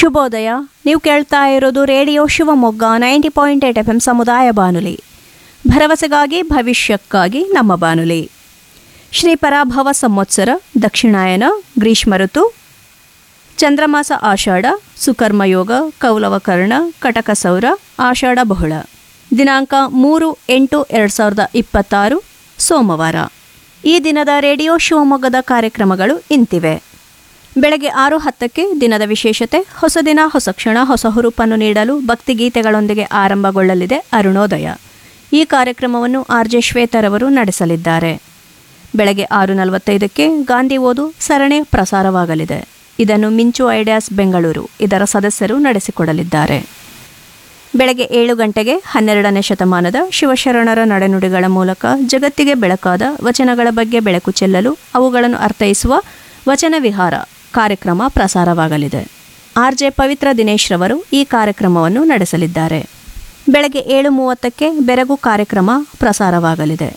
ಶುಭೋದಯ ನೀವು ಕೇಳ್ತಾ ಇರೋದು radio Shivamogga ninety point eight F M ಸಮುದಾಯ ಬಾನುಲಿ ಭರವಸೆಗಾಗಿ ಭವಿಷ್ಯಕ್ಕಾಗಿ ನಮ್ಮ ಬಾನುಲಿ ಶ್ರೀ ಪರಾಭವ ಸಂವತ್ಸರ ದಕ್ಷಿಣಾಯನ ಗ್ರೀಷ್ಮ ಋತು ಚಂದ್ರಮಾಸ ಆಷಾಢ ಸುಕರ್ಮಯೋಗ ಕೌಲವಕರ್ಣ ಕಟಕ ಸೌರ ಆಷಾಢ ಬಹುಳ ದಿನಾಂಕ ಮೂರು ಎಂಟು ಎರಡು ಸಾವಿರದ ಇಪ್ಪತ್ತಾರು ಸೋಮವಾರ ಈ ದಿನದ ರೇಡಿಯೋ ಶಿವಮೊಗ್ಗದ ಕಾರ್ಯಕ್ರಮಗಳು ಇಂತಿವೆ ಬೆಳಗ್ಗೆ ಆರು ಹತ್ತಕ್ಕೆ ದಿನದ ವಿಶೇಷತೆ ಹೊಸ ದಿನ ಹೊಸ ಕ್ಷಣ ಹೊಸ ಹುರುಪನ್ನು ನೀಡಲು ಭಕ್ತಿಗೀತೆಗಳೊಂದಿಗೆ ಆರಂಭಗೊಳ್ಳಲಿದೆ ಅರುಣೋದಯ ಈ ಕಾರ್ಯಕ್ರಮವನ್ನು ಆರ್ ಜೆ ಶ್ವೇತರವರು ನಡೆಸಲಿದ್ದಾರೆ ಬೆಳಗ್ಗೆ ಆರು ನಲವತ್ತೈದಕ್ಕೆ ಗಾಂಧಿ ಓದು ಸರಣಿ ಪ್ರಸಾರವಾಗಲಿದೆ ಇದನ್ನು ಮಿಂಚು ಐಡಿಯಾಸ್ ಬೆಂಗಳೂರು ಇದರ ಸದಸ್ಯರು ನಡೆಸಿಕೊಡಲಿದ್ದಾರೆ ಬೆಳಗ್ಗೆ ಏಳು ಗಂಟೆಗೆ ಹನ್ನೆರಡನೇ ಶತಮಾನದ ಶಿವಶರಣರ ನಡೆನುಡಿಗಳ ಮೂಲಕ ಜಗತ್ತಿಗೆ ಬೆಳಕಾದ ವಚನಗಳ ಬಗ್ಗೆ ಬೆಳಕು ಚೆಲ್ಲಲು ಅವುಗಳನ್ನು ಅರ್ಥೈಸುವ ವಚನ ವಿಹಾರ ಕಾರ್ಯಕ್ರಮ ಪ್ರಸಾರವಾಗಲಿದೆ ಆರ್ ಜೆ ಪವಿತ್ರ ದಿನೇಶ್ ರವರು ಈ ಕಾರ್ಯಕ್ರಮವನ್ನು ನಡೆಸಲಿದ್ದಾರೆ ಬೆಳಗ್ಗೆ ಏಳು ಮೂವತ್ತಕ್ಕೆ ಬೆರಗು ಕಾರ್ಯಕ್ರಮ ಪ್ರಸಾರವಾಗಲಿದೆ